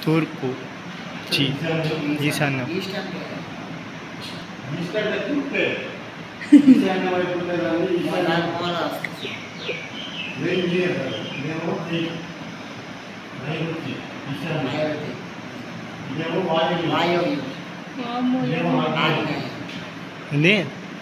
తూర్పు చి ఈశాన్యం ఈస్ట్ అంటే ఈస్టంటే తూర్పే ఈశాన్య వైపు ఉండేదాన్ని ఈశాన్య మూల వస్తుంది మెయిన్ క్లియర్ కదా ఇదేమో నైరుతి ఈశాన్య నైరుతి ఇదేమో వాయువ్యం వాయువ్యం ఇదేమో ఆగ్నేయం ఆగ్నేయం ఏంది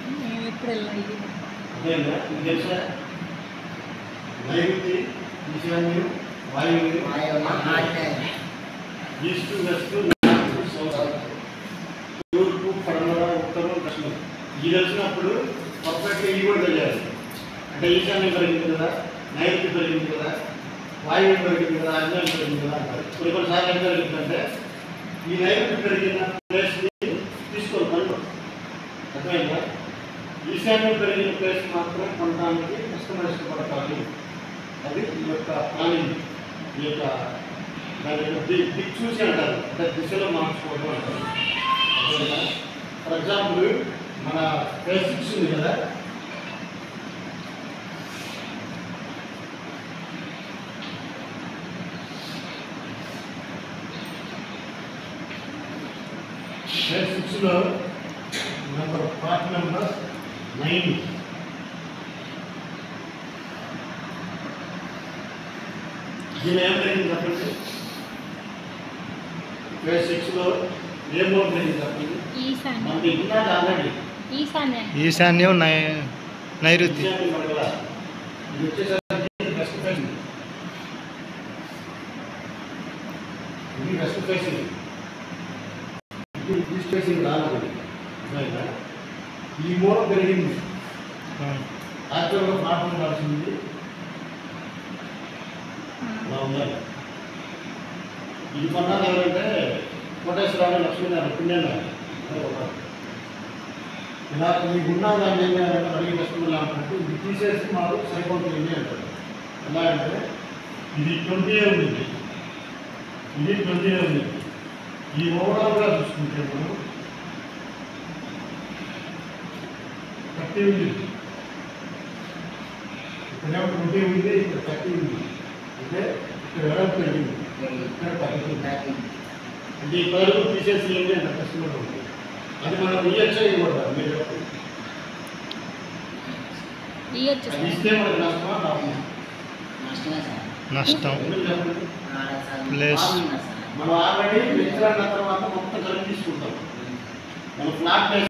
అదేనా ఇది తెలుసా నైరుతి ఈశాన్యం వాయువ్యం వాయువ్యం ఆగ్నేయం ఈస్ట్ వెస్ట్ నార్త్ సౌత్ తూర్పు పడమర ఉత్తరం దక్షిణం ఇది తెలిసినప్పుడు పర్ఫెక్ట్గా ఇవి కూడా తెలియాలి అంటే ఈశాన్యం పెరిగింది కదా నైరుతి పెరిగింది కదా వాయువ్యం పెరిగింది కదా అజ్ఞానం పెరిగింది కదా అంటారు కొన్ని కొన్నిసార్లు ఏం జరుగుతుందంటే ఈ నైరుతి పెరిగిన ప్లేస్ని తీసుకోవాలి పనులు అర్థమైందా ఈశాన్యం పెరిగిన ప్లేస్ మాత్రం కొనడానికి కష్టమైన ఇష్టపడతారు అది ఈ యొక్క ప్లానింగ్ ఈ యొక్క దాని యొక్క ది దిక్కు చూసి అంటారు అంటే దిశలో మార్చుకోవడం అంటారు అర్థమైందా? ఫర్ ఎగ్జాంపుల్ మన బేసిక్స్ ఉంది కదా బేసిక్స్లో నెంబర్ పార్ట్ నెంబర్ నైన్ దీని ఏం జరిగింది చెప్పండి బేసిక్స్లో ఏం మోడ్ జరిగింది చెప్పండి ఈశాన్యం మనకి ఉన్నది ఆల్రెడీ ఈశాన్యం ఈశాన్యం నై నైరుతి విషయాన్ని మనగల ఇది వచ్చేసరికి వెస్ట్ ఫేసింగ్ ఇది వెస్ట్ ఫేసింగ్ ఇది ఈస్ట్ ఫేసింగ్ రాలేదు అర్థమైందా? ఈ మూల పెరిగింది యాక్చువల్గా ప్లాట్ ఉండాల్సింది అలా ఉండాలి ఇది కొన్నాను ఎవరంటే కోటేశ్వరరావు లక్ష్మీనారాయణ పుణ్యనారాయణ ఇలా మీకు ఉన్న దాన్ని ఏం చేయాలంటే అడిగి కస్టమర్లు అంటారు ఇది తీసేసి మాకు సరిపోతుంది అంటారు ఎలా అంటే ఇది ట్వంటీ ఉంది ఇది ట్వంటీ ఉంది ఈ ఓవరాల్గా చూసుకుంటే మనం థర్టీ ఉంది ఇక్కడ ట్వంటీ ఉంది ఇక్కడ థర్టీ ఉంది అంటే ఇక్కడ వెడల్పు పెరిగింది ఇక్కడ తగ్గుతుంది అంటే ఈ పరుగు తీసేసి ఏంటి అంటే కస్టమర్ ఉంది అది మనం ఇయ్యచ్చా ఇవ్వకూడదా మీరు చెప్పండి. ఇయ్యొచ్చు అది సార్ ఇస్తే మనకు నష్టమా లాభమా నష్టమే సార్ నష్టం ఎందుకు చెప్పండి ఆడ సార్ Place. బాగుందా సార్ మనం ఆల్రెడీ లెక్చర్ అన్న తర్వాత మొత్తం కలిపి తీసుకుంటాం మనం ఫ్లాట్